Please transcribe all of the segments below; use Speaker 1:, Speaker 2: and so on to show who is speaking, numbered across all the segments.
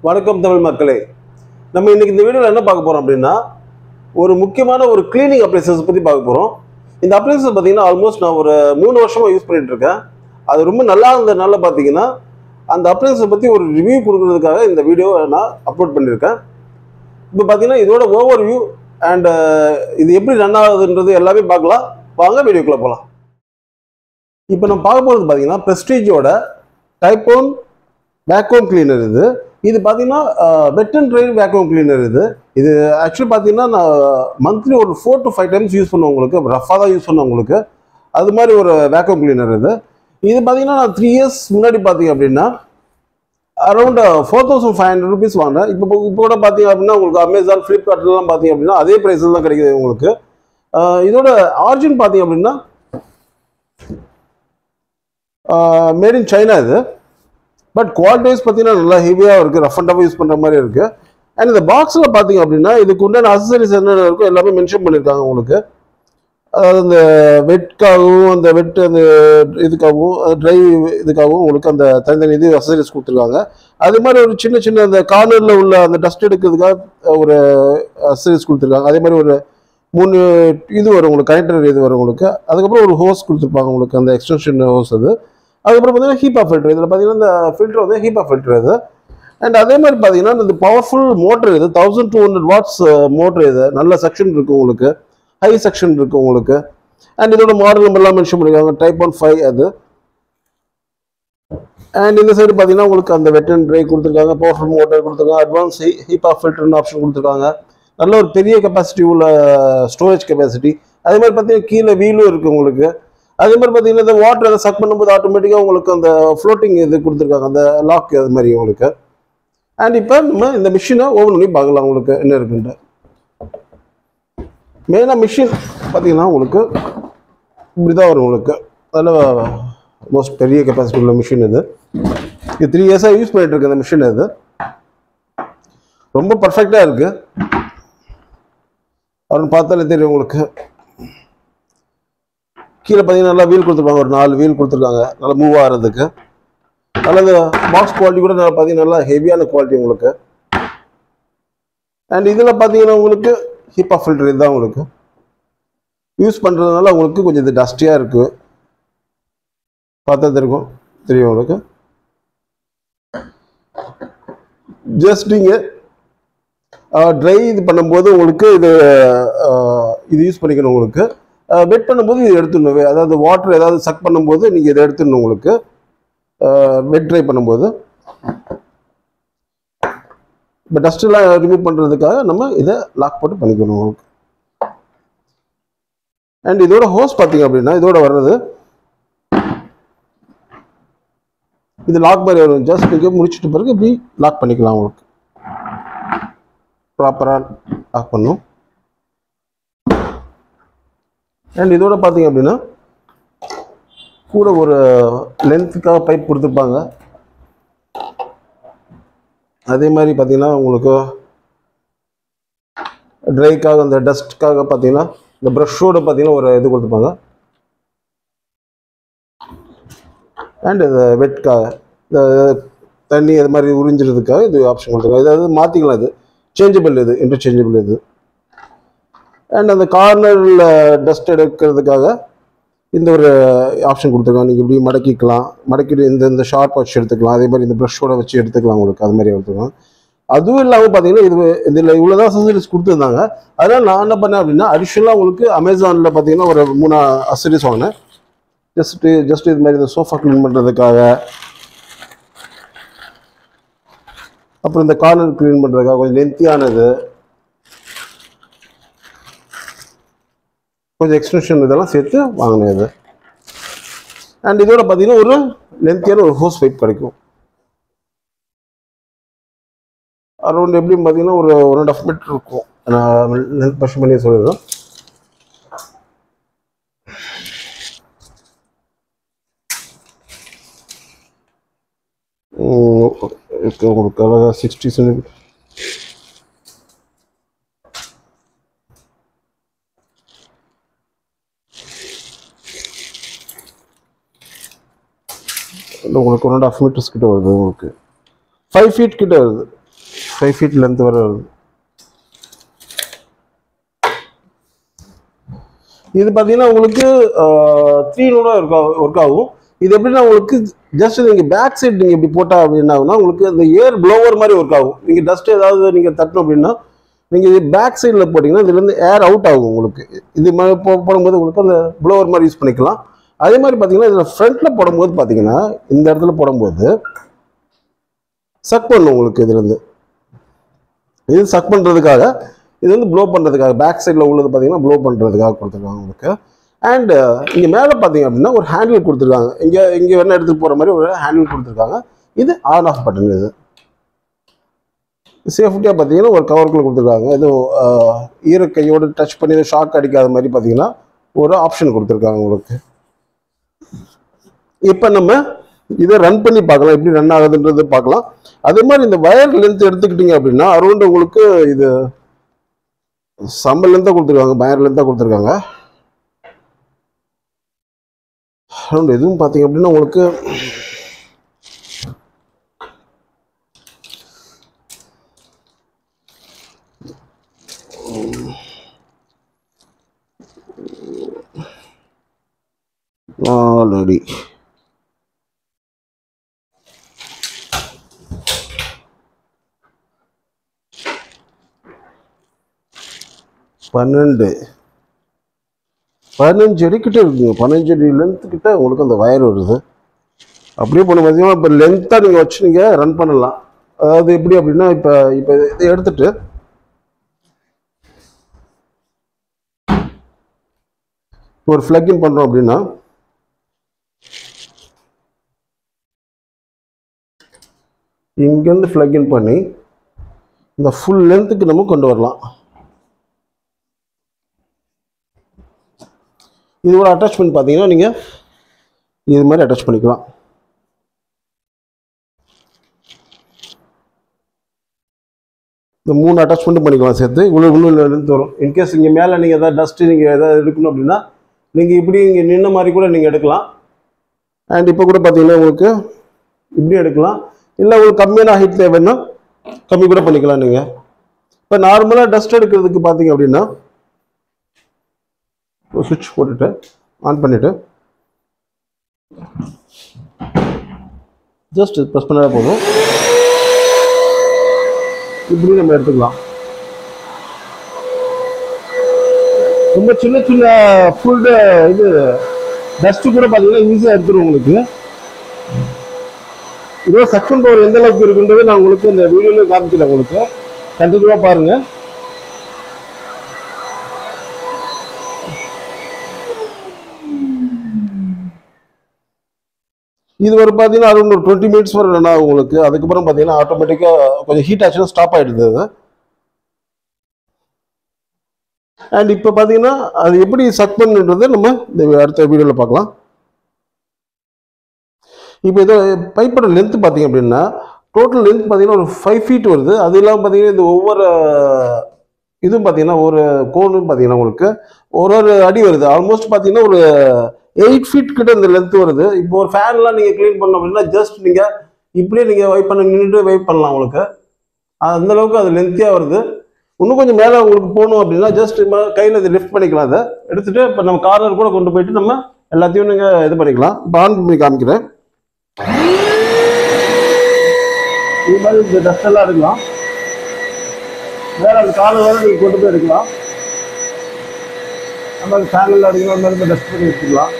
Speaker 1: வணக்கம் தமிழ் மக்களே நம்ம இன்னைக்கு இந்த வீடியோவில் என்ன பார்க்க போறோம் அப்படின்னா ஒரு முக்கியமான ஒரு கிளீனிங் அப்ளைசஸ் பற்றி பார்க்க போகிறோம் இந்த அப்ளைசஸ் பார்த்தீங்கன்னா ஆல்மோஸ்ட் நான் ஒரு மூணு வருஷமா யூஸ் பண்ணிட்டு இருக்கேன் அது ரொம்ப நல்லா இருந்ததுனால பார்த்தீங்கன்னா அந்த அப்ளைசஸை பற்றி ஒரு ரிவ்யூ கொடுக்கறதுக்காக இந்த வீடியோவை நான் அப்லோட் பண்ணியிருக்கேன் இப்போ பார்த்தீங்கன்னா இதோட ஓவர் வியூ அண்ட் இது எப்படி ரன் ஆகுதுன்றது எல்லாமே பார்க்கலாம் வாங்க வீடியோக்குள்ளே போகலாம் இப்போ நம்ம பார்க்க போகிறது பார்த்தீங்கன்னா ப்ரெஸ்டீஜோட டைப்போன் வேக்யூம் கிளீனர் இது இது பார்த்தீங்கன்னா wet and dry vacuum cleaner இது இது ஆக்சுவலி பார்த்தீங்கன்னா நான் மந்த்லி ஒரு four to five times use பண்ணுவங்களுக்கு ரஃபாக தான் யூஸ் பண்ணுவங்களுக்கு அது மாதிரி ஒரு வேக்யூம் கிளீனர் இது இது பார்த்தீங்கன்னா நான் த்ரீ இயர்ஸ் முன்னாடி பார்த்தீங்க அப்படின்னா around four thousand five hundred rupees வாங்கினேன் இப்போ இப்போ கூட பார்த்தீங்க அப்படின்னா உங்களுக்கு அமேசான் ஃப்ளிப்கார்ட்லாம் பார்த்தீங்க அப்படின்னா அதே ப்ரைஸில் தான் கிடைக்குது உங்களுக்கு ஆஹ் இதோட ஆர்ஜின் பார்த்தீங்க அப்படின்னா மேட் இன் சைனா இது பட் குவாலிட்டி வைஸ் பார்த்தீங்கன்னா நல்லா ஹெவியாக இருக்குது ரஃப் அண்ட் டஃப் யூஸ் பண்ணுற மாதிரி இருக்குது அண்ட் இந்த பாக்ஸில் பார்த்தீங்க அப்படின்னா இதுக்கு உண்டான அசசரிஸ் என்னென்ன இருக்கோ எல்லாமே மென்ஷன் பண்ணியிருக்காங்க உங்களுக்கு அதாவது அந்த வெட்காகவும் அந்த வெட் அந்த இதுக்காகவும் ட்ரை இதுக்காகவும் உங்களுக்கு அந்த தனித்தனி இது அசசரிஸ் கொடுத்துருக்காங்க அது மாதிரி ஒரு சின்ன சின்ன அந்த கார்னரில் உள்ள அந்த டஸ்ட் எடுக்கிறதுக்காக ஒரு அசசரிஸ் கொடுத்துருக்காங்க அதே மாதிரி ஒரு மூணு இது வரும் உங்களுக்கு கனெக்டர் இது வரும் உங்களுக்கு அதுக்கப்புறம் ஒரு ஹோஸ் கொடுத்துருப்பாங்க உங்களுக்கு அந்த எக்ஸ்டென்ஷன் ஹோஸ் அது அதுக்கப்புறம் பார்த்தீங்கன்னா ஹீப்பா ஃபில்டர் இதில் பார்த்தீங்கன்னா இந்த ஃபில்டர் வந்து ஹீப்பா ஃபில்டர் இது அண்ட் அதே மாதிரி பார்த்தீங்கன்னா இந்த பவர்ஃபுல் மோட்டர் இது thousand two hundred watts motor இது நல்ல செக்ஷன் இருக்குது உங்களுக்கு ஹை செக்ஷன் இருக்குது உங்களுக்கு அண்ட் இதோட மாடல் நம்பர் எல்லாம் மென்ஷன் பண்ணிருக்காங்க டைப் ஒன் ஃபைவ் அது அண்ட் இந்த சைடு பார்த்தீங்கன்னா உங்களுக்கு அந்த வெட் அண்ட் ட்ரை கொடுத்துருக்காங்க பவர்ஃபுல் மோட்டர் கொடுத்துருக்காங்க அட்வான்ஸ் ஹீப்பா ஃபில்டர்னு ஆப்ஷன் கொடுத்துருக்காங்க நல்ல ஒரு பெரிய கெப்பாசிட்டி உள்ள ஸ்டோரேஜ் கெப்பாசிட்டி அதே மாதிரி பார்த்தீங்கன்னா கீழே வீலும் இருக்குது உங்களுக்கு அதே மாதிரி பார்த்தீங்கன்னா இந்த வாட்டர் அதை சக் பண்ணும்போது ஆட்டோமேட்டிக்காக உங்களுக்கு அந்த ஃப்ளோட்டிங் இது கொடுத்துருக்காங்க அந்த லாக் அது மாதிரி உங்களுக்கு அண்ட் இப்போ நம்ம இந்த மிஷினை ஓப்பன் பண்ணி பார்க்கலாம் உங்களுக்கு என்ன இருக்குன்ட்டு மெயினாக மிஷின் பார்த்தீங்கன்னா உங்களுக்கு இப்படி தான் வரும் உங்களுக்கு அதில் மோஸ்ட் பெரிய கெப்பாசிட்டி உள்ள மிஷின் இது இது த்ரீ இயர்ஸாக யூஸ் பண்ணிட்டு இருக்கேன் இந்த மிஷின் இது ரொம்ப பர்ஃபெக்டாக இருக்குது அவன் பார்த்தாலே தெரியும் உங்களுக்கு கீழே பார்த்தீங்கன்னா நல்லா வீல் கொடுத்துருப்பாங்க ஒரு நாலு வீல் கொடுத்துருக்காங்க நல்லா மூவ் ஆகிறதுக்கு நல்லா இந்த பாக்ஸ் குவாலிட்டி கூட நல்லா பார்த்தீங்கன்னா நல்லா ஹெவியான குவாலிட்டி உங்களுக்கு அண்ட் இதில் பார்த்தீங்கன்னா உங்களுக்கு ஹிப்பா ஃபில்டர் இதுதான் உங்களுக்கு யூஸ் பண்ணுறதுனால உங்களுக்கு கொஞ்சம் இது டஸ்டியாக இருக்குது பார்த்தா தெரியும் தெரியும் உங்களுக்கு ஜஸ்ட் நீங்கள் ட்ரை இது பண்ணும்போது உங்களுக்கு இது அஹ், இது யூஸ் பண்ணிக்கணும் உங்களுக்கு வெட் பண்ணும்போது இது எடுத்துடணும் அதாவது வாட்டர் ஏதாவது சக் பண்ணும்போது நீங்கள் இதை எடுத்துடணும் உங்களுக்கு வெட் ட்ரை பண்ணும்போது இப்போ டஸ்ட்டெல்லாம் ரிமூவ் பண்ணுறதுக்காக நம்ம இதை லாக் போட்டு பண்ணிக்கணும் உங்களுக்கு அண்ட் இதோட ஹோஸ் பார்த்தீங்க அப்படின்னா இதோட வர்றது இது லாக் மாதிரி வரும் ஜஸ்ட் நீங்கள் முடிச்சிட்ட பிறகு இப்படி லாக் பண்ணிக்கலாம் உங்களுக்கு ப்ராப்பராக லாக் பண்ணும் அண்ட் இதோட பார்த்தீங்க அப்படின்னா கூட ஒரு லென்த்துக்காக பைப் கொடுத்துருப்பாங்க அதே மாதிரி பார்த்தீங்கன்னா உங்களுக்கு ட்ரைக்காக அந்த டஸ்ட்காக பார்த்தீங்கன்னா இந்த ப்ரஷ்ஷோட பார்த்தீங்கன்னா ஒரு இது கொடுத்துருப்பாங்க அண்ட் இது வெட்காக இந்த தண்ணி அது மாதிரி உறிஞ்சிறதுக்காக இது ஆப்ஷன் கொடுத்துருக்காங்க இதாவது மாற்றிக்கலாம் இது சேஞ்சபிள் இது இன்டர்சேஞ்சபிள் இது அண்ட் அந்த கார்னரில் டஸ்ட் எடுக்கிறதுக்காக இந்த ஒரு ஆப்ஷன் கொடுத்துருக்காங்க நீங்கள் இப்படி மடக்கிக்கலாம் மடக்கிட்டு இந்த இந்த ஷார்ப் வச்சு எடுத்துக்கலாம் அதே மாதிரி இந்த ப்ரஷோட வச்சு எடுத்துக்கலாம் உங்களுக்கு அது மாதிரி எடுத்துக்கலாம் அதுவும் இல்லாமல் பார்த்தீங்கன்னா இது இதில் இவ்வளோதான் அசசரிஸ் கொடுத்துருந்தாங்க அதனால் நான் என்ன பண்ணேன் அப்படின்னா அடிஷ்னலாக உங்களுக்கு அமேசானில் பார்த்தீங்கன்னா ஒரு மூணு அசசரிஸ் வாங்கினேன் ஜஸ்ட் ஜஸ்ட் இது மாதிரி இந்த சோஃபா க்ளீன் பண்ணுறதுக்காக அப்புறம் இந்த கார்னர் க்ளீன் பண்ணுறதுக்காக கொஞ்சம் லென்த்தியானது கொஞ்சம் எக்ஸ்டென்ஷன் இதெல்லாம் சேர்த்து வாங்கினேன் இது அண்ட் இதோட பார்த்தீங்கன்னா ஒரு லென்த்தியான ஒரு ஹோஸ் பைப் கிடைக்கும் அரௌண்ட் எப்படியும் பார்த்தீங்கன்னா ஒரு ஒன் அண்ட் ஆஃப் மீட்டர் இருக்கும் நான் லென்த் மெஷர் பண்ணி சொல்லிடுறேன் உங்களுக்கு அழகாக சிக்ஸ்டி சென்டிமீட்டர் இல்லை உங்களுக்கு ஒன் அண்ட் ஆஃப் மீட்டர்ஸ் கிட்ட வருது உங்களுக்கு ஃபைவ் ஃபீட் கிட்ட வருது ஃபைவ் ஃபீட் லென்த் வர வருது இது பார்த்தீங்கன்னா உங்களுக்கு த்ரீ நோடாக இருக்கா ஒர்க் ஆகும் இது எப்படின்னா உங்களுக்கு ஜஸ்ட் நீங்கள் பேக் சைடு நீங்கள் இப்படி போட்டால் அப்படின்னா உங்களுக்கு அந்த ஏர் ப்ளோவர் மாதிரி ஒர்க் ஆகும் நீங்கள் டஸ்ட் ஏதாவது நீங்கள் தட்டணும் அப்படின்னா நீங்கள் இது பேக் சைடில் போட்டிங்கன்னா இதுலேருந்து ஏர் அவுட் ஆகும் உங்களுக்கு இது மாதிரி போ போடும்போது உங்களுக்கு அந்த ப்ளோவர் மாதிரி யூஸ் பண்ணிக்கலாம் அதே மாதிரி பார்த்தீங்கன்னா இதில் ஃப்ரண்ட்டில் போடும்போது பார்த்தீங்கன்னா இந்த இடத்துல போடும்போது சக் பண்ணும் உங்களுக்கு இதுலேருந்து இது சக் பண்ணுறதுக்காக இது வந்து ப்ளோ பண்ணுறதுக்காக பேக் சைடில் உள்ளது பார்த்தீங்கன்னா ப்ளோ பண்ணுறதுக்காக கொடுத்துருக்காங்க உங்களுக்கு அண்டு இங்கே மேலே பார்த்தீங்க அப்படின்னா ஒரு ஹேண்டில் கொடுத்துருக்காங்க இங்கே இங்கே வேணால் எடுத்துகிட்டு போகிற மாதிரி ஒரு ஹேண்டில் கொடுத்துருக்காங்க இது ஆன் ஆஃப் பட்டன் இது சேஃப்டியாக பார்த்தீங்கன்னா ஒரு கவருக்குள்ளே கொடுத்துருக்காங்க எதுவும் ஆஹ், ஈரக்கையோடு டச் பண்ணி எதுவும் ஷாக் அடிக்காத மாதிரி பார்த்தீங்கன்னா ஒரு ஆப்ஷன் கொடுத்துருக்காங்க உங்களுக்கு இப்போ நம்ம இதை ரன் பண்ணி பார்க்கலாம் எப்படி ரன் ஆகுதுன்றது பார்க்கலாம் அதே மாதிரி இந்த வயர் லென்த் எடுத்துக்கிட்டீங்க அப்படின்னா அரௌண்ட் உங்களுக்கு இது செம்ம லென்த்தாக கொடுத்துருக்காங்க பயர் லென்த்தாக கொடுத்துருக்காங்க அரௌண்ட் எதுவும் பார்த்தீங்க அப்படின்னா உங்களுக்கு நாலடி பன்னெண்டு பதினஞ்சு அடி கிட்ட இருக்குங்க பதினஞ்சு அடி லென்த் கிட்ட உங்களுக்கு அந்த வயர் வருது அப்படியே பண்ண பார்த்தீங்கன்னா இப்போ லென்த்தாக நீங்கள் வச்சு நீங்கள் ரன் பண்ணலாம் அதாவது எப்படி அப்படின்னா இப்போ இப்போ இதை எடுத்துட்டு இப்போ ஒரு ஃப்ளக்இன் பண்ணுறோம் அப்படின்னா இங்கேருந்து ஃப்ளக்இன் பண்ணி இந்த ஃபுல் லென்த்துக்கு நம்ம கொண்டு வரலாம் இதோட அட்டாச்மெண்ட் பார்த்தீங்கன்னா நீங்கள் இது மாதிரி அட்டாச் பண்ணிக்கலாம் இந்த மூணு அட்டாச்மெண்ட்டும் பண்ணிக்கலாம் சேர்த்து இவ்வளோ இவ்வளோ லென்த் வரும் இன்கேஸ் இங்கே மேலே நீங்கள் எதாவது டஸ்ட்டு நீங்கள் எதாவது எடுக்கணும் அப்படின்னா நீங்கள் இப்படி இங்கே நின்ன மாதிரி கூட நீங்கள் எடுக்கலாம் அண்ட் இப்போ கூட பார்த்தீங்கன்னா உங்களுக்கு இப்படி எடுக்கலாம் இல்லை உங்களுக்கு கம்மியான ஹைட் தேவைன்னா கம்மி கூட பண்ணிக்கலாம் நீங்கள் இப்போ நார்மலாக டஸ்ட் எடுக்கிறதுக்கு பார்த்தீங்க அப்படின்னா ஒரு சுவிட்ச் போட்டுட்டு ஆன் பண்ணிவிட்டு ஜஸ்ட் ப்ரெஸ் பண்ணாலே போதும் இப்படி நம்ம எடுத்துக்கலாம் ரொம்ப சின்ன சின்ன ஃபுல் இது டஸ்ட் கூட பார்த்தீங்கன்னா ஈஸியாக எடுத்துரும் உங்களுக்கு இதோ சக்ஷன் பவர் எந்த அளவுக்கு இருக்குன்றது நான் உங்களுக்கு இந்த வீடியோல காமிக்கிறேன் உங்களுக்கு கண்டிப்பாக பாருங்க இது ஒரு பார்த்தீங்கன்னா அது ஒரு டுவெண்ட்டி மினிட்ஸ் வரை ரன் ஆகும் உங்களுக்கு அதுக்கப்புறம் பார்த்தீங்கன்னா ஆட்டோமேட்டிக்காக கொஞ்சம் ஹீட் ஆச்சுன்னா ஸ்டாப் ஆகிடுது அது அண்ட் இப்போ பார்த்தீங்கன்னா அது எப்படி சக் பண்ணுன்றதை நம்ம இந்த அடுத்த வீடியோவில் பார்க்கலாம் இப்போ இதோ பைப்போட லென்த் பார்த்தீங்க அப்படின்னா டோட்டல் லென்த் பார்த்தீங்கன்னா ஒரு ஃபைவ் ஃபீட் வருது அது இல்லாமல் பார்த்தீங்கன்னா இந்த ஒவ்வொரு இதுவும் பார்த்தீங்கன்னா ஒரு கோனும் பார்த்தீங்கன்னா உங்களுக்கு ஒரு ஒரு அடி வருது ஆல்மோஸ்ட் பார்த்தீங்கன்னா ஒரு எயிட் ஃபீட் கிட்ட இந்த லென்த் வருது இப்போ ஒரு ஃபேன்லாம் நீங்கள் க்ளீன் பண்ணோம் அப்படின்னா ஜஸ்ட் நீங்கள் இப்படியே நீங்கள் வைப் பண்ண நின்றுட்டு வைப் பண்ணலாம் உங்களுக்கு அந்த அளவுக்கு அது லென்த்தியாக வருது இன்னும் கொஞ்சம் மேலே உங்களுக்கு போகணும் அப்படின்னா ஜஸ்ட் கையில் இது லிஃப்ட் பண்ணிக்கலாம் அதை எடுத்துட்டு இப்போ நம்ம கார்னர் கூட கொண்டு போயிட்டு நம்ம எல்லாத்தையும் நீங்கள் இது பண்ணிக்கலாம் இப்போ ஆன் பண்ணி காமிக்கிறேன் இது மாதிரி இந்த டஸ்ட் எல்லாம் எடுக்கலாம் வேற அந்த கார்னர் வேற நீங்கள் கொண்டு போய் எடுக்கலாம் அந்த மாதிரி ஃபேனில் அடிக்கலாம் அந்த மாதிரி இந்த டஸ்ட் பண்ணி வச்சுக்கலாம்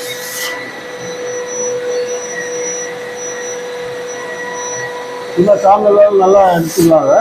Speaker 1: இந்த கார்னர் நல்லா எடுத்துக்கலாம் அதை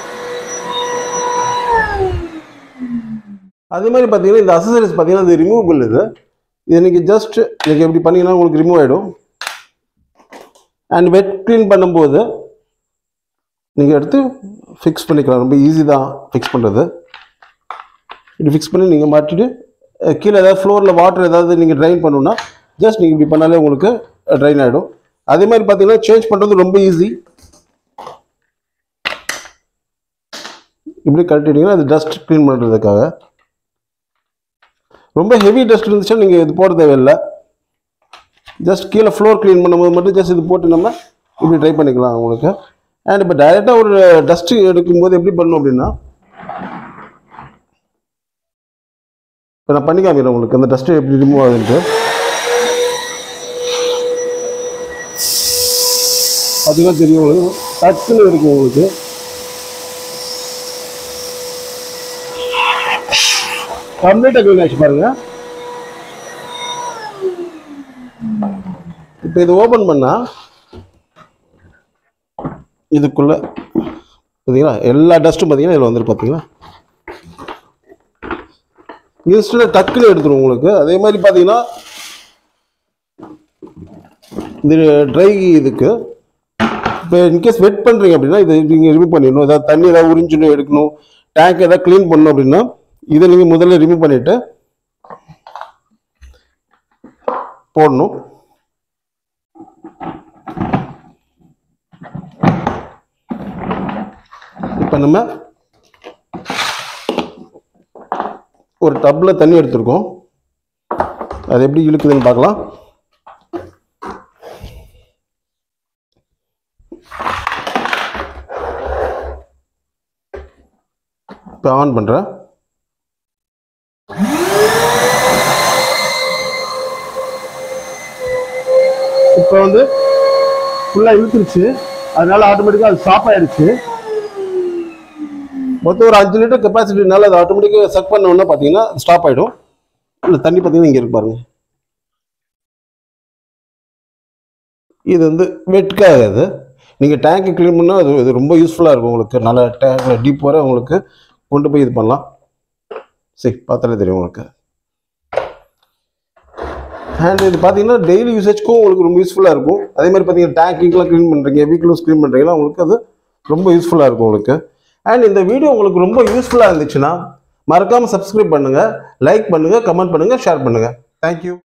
Speaker 1: அதே மாதிரி பார்த்தீங்கன்னா இந்த அசசரிஸ் பார்த்தீங்கன்னா இது ரிமூவபிள் இது இது நீங்கள் ஜஸ்ட் நீங்கள் எப்படி பண்ணீங்கன்னா உங்களுக்கு ரிமூவ் ஆகிடும் அண்ட் வெட் க்ளீன் பண்ணும்போது நீங்கள் எடுத்து ஃபிக்ஸ் பண்ணிக்கலாம் ரொம்ப ஈஸி தான் ஃபிக்ஸ் பண்ணுறது இப்படி ஃபிக்ஸ் பண்ணி நீங்கள் மாட்டிட்டு அஹ், கீழே ஏதாவது ஃப்ளோரில் வாட்டர் ஏதாவது நீங்கள் ட்ரைன் பண்ணணும்னா ஜஸ்ட் நீங்கள் இப்படி பண்ணாலே உங்களுக்கு ட்ரைன் ஆகிடும் அதே மாதிரி பார்த்தீங்கன்னா சேஞ்ச் பண்ணுறது ரொம்ப ஈஸி இப்படி கழட்டிட்டீங்கன்னா அது டஸ்ட் க்ளீன் பண்ணுறதுக்காக ரொம்ப ஹெவி டஸ்ட் இருந்துச்சுன்னா நீங்கள் இது போட தேவையில்லை ஜஸ்ட் கீழே ஃப்ளோர் க்ளீன் பண்ணும்போது மட்டும் ஜஸ்ட் இது போட்டு நம்ம இப்படி ட்ரை பண்ணிக்கலாம் உங்களுக்கு அண்ட் இப்போ டைரெக்டாக ஒரு டஸ்ட் எடுக்கும்போது எப்படி பண்ணணும் அப்படின்னா இப்போ நான் பண்ணி காமிக்கிறேன் உங்களுக்கு அந்த டஸ்ட்டு எப்படி ரிமூவ் ஆகுதுன்ட்டு அதுதான் தெரியும் உங்களுக்கு டக்குன்னு இருக்கும் உங்களுக்கு கம்ப்ளீட்டாக க்ளீன் ஆச்சு பாருங்க இப்போ இது ஓப்பன் பண்ணா இதுக்குள்ள பார்த்தீங்களா எல்லா டஸ்ட்டும் பார்த்தீங்கன்னா இதில் வந்துருக்கு பார்த்தீங்களா இன்ஸ்டன்ட் டக்குன்னு எடுத்துரும் உங்களுக்கு அதே மாதிரி பார்த்தீங்கன்னா இது ட்ரை இதுக்கு இப்போ இன்கேஸ் வெட் பண்ணுறீங்க அப்படின்னா இதை நீங்கள் ரிமூவ் பண்ணிடணும் ஏதாவது தண்ணி ஏதாவது உறிஞ்சணும் எடுக்கணும் டேங்க் ஏதாவது க்ளீன் பண்ணணும் அப்படின்னா இதை நீங்கள் முதல்ல ரிமூவ் பண்ணிவிட்டு போடணும் இப்போ நம்ம ஒரு டப்பில் தண்ணி எடுத்திருக்கோம் அது எப்படி இழுக்குதுன்னு பார்க்கலாம் இப்போ ஆன் பண்ணுறேன் இப்போ வந்து ஃபுல்லாக இழுத்துருச்சு அதனால ஆட்டோமேட்டிக்காக அது ஸ்டாப் ஆயிடுச்சு மொத்தம் ஒரு அஞ்சு லிட்டர் கெப்பாசிட்டினால அது ஆட்டோமேட்டிக்காக செக் பண்ண உடனே பார்த்தீங்கன்னா ஸ்டாப் ஆகிடும் இல்லை தண்ணி பார்த்தீங்கன்னா இங்கே இருக்கு பாருங்க இது வந்து வெட்காக அது நீங்கள் டேங்க்கு க்ளீன் பண்ணால் அது இது ரொம்ப யூஸ்ஃபுல்லாக இருக்கும் உங்களுக்கு நல்ல டேங்க் டீப் வர உங்களுக்கு கொண்டு போய் இது பண்ணலாம் சரி பார்த்தாலே தெரியும் உங்களுக்கு அண்ட் இது பார்த்தீங்கன்னா டெய்லி யூசேஜ்க்கும் உங்களுக்கு ரொம்ப யூஸ்ஃபுல்லாக இருக்கும் அதே மாதிரி பார்த்தீங்கன்னா டேங்கிங்லாம் க்ளீன் பண்ணுறீங்க வீக்லும் க்ளீன் பண்ணுறீங்கன்னா உங்களுக்கு அது ரொம்ப யூஸ்ஃபுல்லாக இருக்கும் உங்களுக்கு அண்ட் இந்த வீடியோ உங்களுக்கு ரொம்ப யூஸ்ஃபுல்லாக இருந்துச்சுன்னா மறக்காமல் சப்ஸ்கிரைப் பண்ணுங்கள் லைக் பண்ணுங்கள் கமெண்ட் பண்ணுங்கள் ஷேர் பண்ணுங்கள் தேங்க்யூ